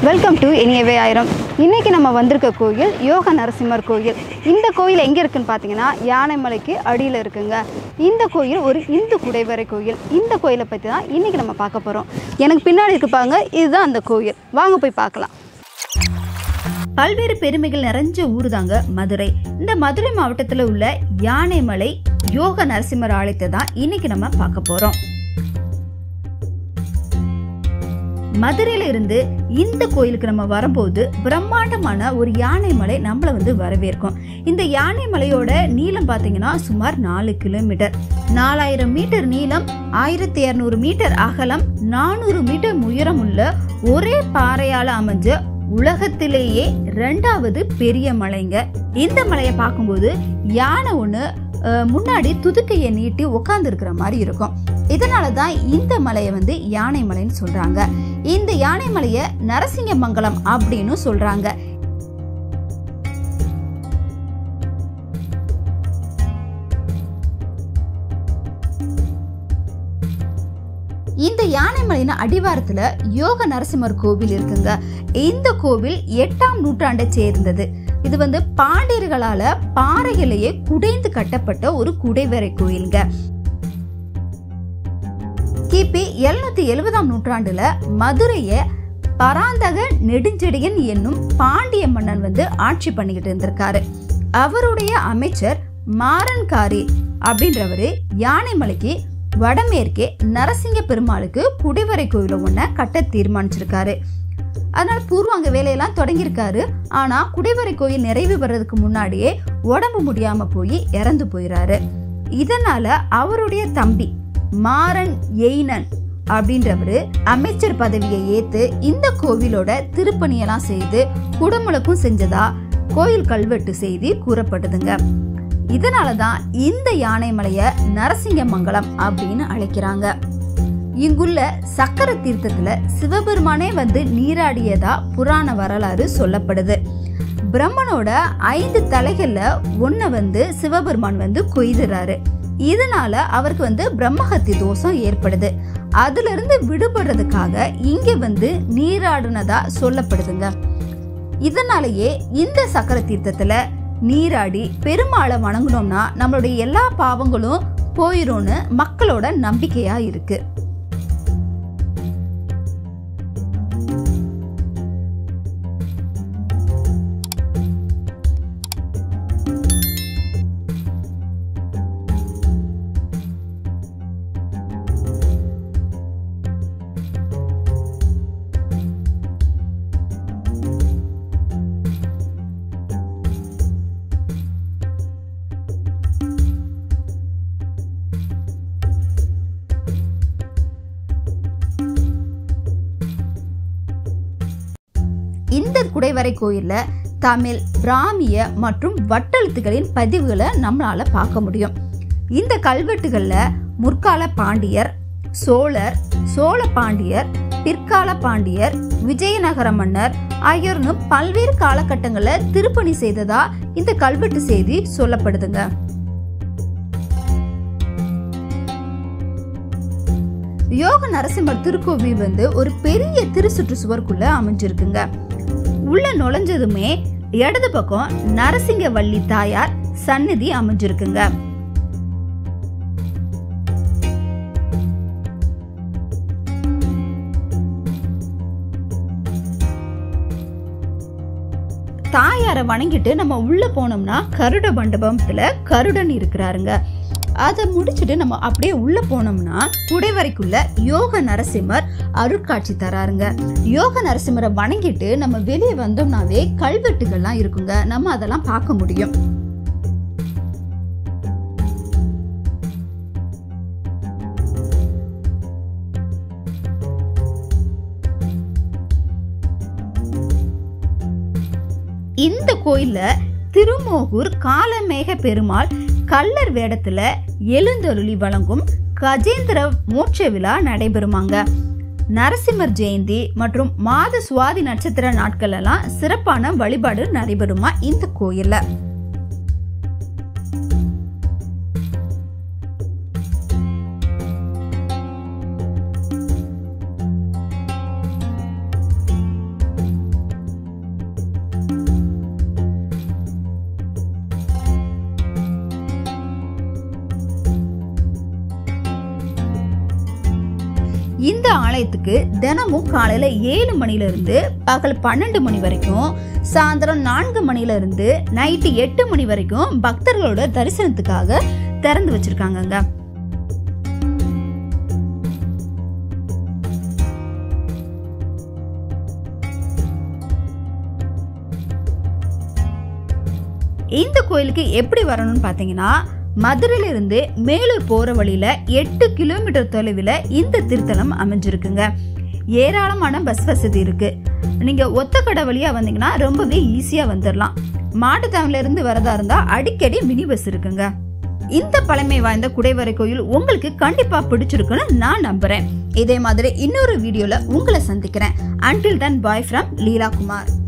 welcome to இனியவே ஆயிரம் இன்னைக்கு நம்ம வந்திருக்க கோயில் யோக நரசிம்மர் கோயில் இந்த கோயில் எங்கே இருக்குன்னு பார்த்தீங்கன்னா யானைமலைக்கு அடியில் இருக்குங்க இந்த கோயில் ஒரு இந்து குடைவரை கோயில் இந்த கோயிலை பற்றி தான் இன்னைக்கு நம்ம பார்க்க போகிறோம் எனக்கு பின்னாடி இருக்கு பாருங்க இதுதான் அந்த கோயில் வாங்க போய் பார்க்கலாம் பல்வேறு பெருமைகள் நிறைஞ்ச ஊர் தாங்க மதுரை இந்த மதுரை மாவட்டத்தில் உள்ள யானைமலை யோக நரசிம்மர் ஆலயத்தை தான் இன்னைக்கு நம்ம பார்க்க போகிறோம் மதுரையில இருந்து இந்த கோயிலுக்கு நம்ம வரும்போது பிரம்மாண்டமான ஒரு யானை மலை நம்மளை வந்து வரவேற்கும் இந்த யானை மலையோட நீளம் பார்த்தீங்கன்னா சுமார் நாலு கிலோமீட்டர் நாலாயிரம் மீட்டர் நீளம் ஆயிரத்தி இரநூறு மீட்டர் அகலம் நானூறு மீட்டர் உயரம் உள்ள ஒரே பாறையால அமைஞ்ச உலகத்திலேயே ரெண்டாவது பெரிய மலைங்க இந்த மலையை பார்க்கும்போது யானை ஒன்று முன்னாடி துதுக்கையை நீட்டி உட்கார்ந்து இருக்கிற மாதிரி இருக்கும் இதனால தான் இந்த மலையை வந்து யானை மலைன்னு சொல்றாங்க இந்த யானை மலையை நரசிங்கமங்கலம் அப்படின்னு சொல்றாங்க இந்த யானைமலையின் அடிவாரத்துல யோக நரசிம்மர் கோவில் இருக்குங்க இந்த கோவில் எட்டாம் நூற்றாண்டை சேர்ந்தது இது வந்து பாண்டியர்களால பாறையிலேயே குடைந்து கட்டப்பட்ட ஒரு குடைவரை கோயிலுங்க கிபி எழுநூத்தி எழுபதாம் நூற்றாண்டுல மதுரைய பராந்தக நெடுஞ்செடியன் என்னும் பாண்டிய மன்னன் வந்து ஆட்சி பண்ணிக்கிட்டு இருந்திருக்காரு அவருடைய அமைச்சர் மாறன்காரி அப்படின்றவரு யானைமலைக்கு வடமேற்கே நரசிங்க பெருமாளுக்கு குடிவரை கோயில ஒன்ன கட்ட தீர்மானிச்சிருக்காரு அதனால பூர்வாங்க வேலையெல்லாம் தொடங்கியிருக்காரு ஆனா குடிவரை கோயில் நிறைவு பெறதுக்கு முன்னாடியே உடம்பு முடியாம போய் இறந்து போயிறாரு இதனால அவருடைய தம்பி மாறன் எய்னன் அப்படின்றவரு அமைச்சர் பதவியை ஏத்து இந்த கோவிலோட திருப்பணியெல்லாம் செய்து குடமுழக்கும் செஞ்சதா கோயில் கல்வெட்டு செய்தி கூறப்படுதுங்க இதனாலதான் இந்த யானைமலைய நரசிங்கமங்கலம் அப்படின்னு அழைக்கிறாங்க இங்குள்ள சக்கர தீர்த்தத்துல சிவபெருமானே வந்து நீராடியதா புராண வரலாறு சொல்லப்படுது பிரம்மனோட ஐந்து தலைகள்ல ஒன்ன வந்து சிவபெருமான் வந்து கொய்துறாரு இதனால அவருக்கு வந்து பிரம்மஹத்தி தோஷம் ஏற்படுது அதுல இருந்து விடுபடுறதுக்காக இங்க வந்து நீராடுனதா சொல்லப்படுதுங்க இதனாலேயே இந்த சக்கர தீர்த்தத்துல நீராடி பெருமாளை வணங்கினோம்னா நம்மளுடைய எல்லா பாவங்களும் போயிரும்னு மக்களோட நம்பிக்கையா இருக்கு இந்த குடைவரை கோயில்ல தமிழ் பிராமிய மற்றும் வட்டெழுத்துகளின் பதிவுகளை நம்மளால பார்க்க முடியும் இந்த கல்வெட்டுகள்ல முற்கால பாண்டியர் சோழர் சோழ பாண்டியர் பிற்கால பாண்டியர் விஜயநகர மன்னர் ஆகியோர்னு பல்வேறு காலகட்டங்களில் திருப்பணி செய்ததா இந்த கல்வெட்டு செய்தி சொல்லப்படுதுங்க யோக நரசிம்மர் திருக்கோவில் வந்து ஒரு பெரிய திருச்சுற்று சுவருக்குள்ள அமைஞ்சிருக்குங்க உள்ள நுழைஞ்சதுமே இடது பக்கம் நரசிங்க வள்ளி தாயார் சந்நிதி அமைஞ்சிருக்குங்க தாயாரை வணங்கிட்டு நம்ம உள்ள போனோம்னா கருட மண்டபத்துல கருடன் இருக்கிறாருங்க அதை முடிச்சுட்டு நம்ம அப்படியே உள்ள போனோம்னா குடைவரைக்குள்ள யோக நரசிம்மர் அருட்காட்சி தராருங்க யோக நரசிம்மரை வணங்கிட்டு நம்ம வெளியே வந்தோம்னாவே கல்வெட்டுகள்லாம் இருக்குங்க நம்ம அதெல்லாம் பார்க்க முடியும் இந்த கோயில்ல திருமோகூர் காலமேக பெருமாள் கள்ளர் வேடத்துல எழுந்தருளி வழங்கும் கஜேந்திர மோட்ச விழா நடைபெறுமாங்க நரசிம்மர் ஜெயந்தி மற்றும் மாத சுவாதி நட்சத்திர நாட்கள் எல்லாம் சிறப்பான வழிபாடு நடைபெறுமா இந்த கோயில்ல ஆலயத்துக்கு தினமும் காலையில ஏழு மணில இருந்து பகல் பன்னெண்டு மணி வரைக்கும் சாயந்தரம் நான்கு மணில இருந்து நைட்டு எட்டு மணி வரைக்கும் பக்தர்களோட தரிசனத்துக்காக திறந்து வச்சிருக்காங்கங்க இந்த கோயிலுக்கு எப்படி வரணும்னு பார்த்தீங்கன்னா மதுரையில இருந்து மேலூர் போற வழியில எட்டு கிலோமீட்டர் தொலைவில் இந்த திருத்தலம் அமைஞ்சிருக்குங்க ஏராளமான பஸ் வசதி இருக்கு நீங்க ஒத்தக்கடை வழியா வந்தீங்கன்னா ரொம்பவே ஈஸியா வந்துடலாம் மாட்டுத்தாவணில இருந்து வரதா இருந்தா அடிக்கடி மினி பஸ் இருக்குங்க இந்த பழமை வாய்ந்த குடைவரை கோயில் உங்களுக்கு கண்டிப்பா பிடிச்சிருக்குன்னு நான் நம்புறேன் இதே மாதிரி இன்னொரு வீடியோல உங்களை சந்திக்கிறேன் until then bye from Leela Kumar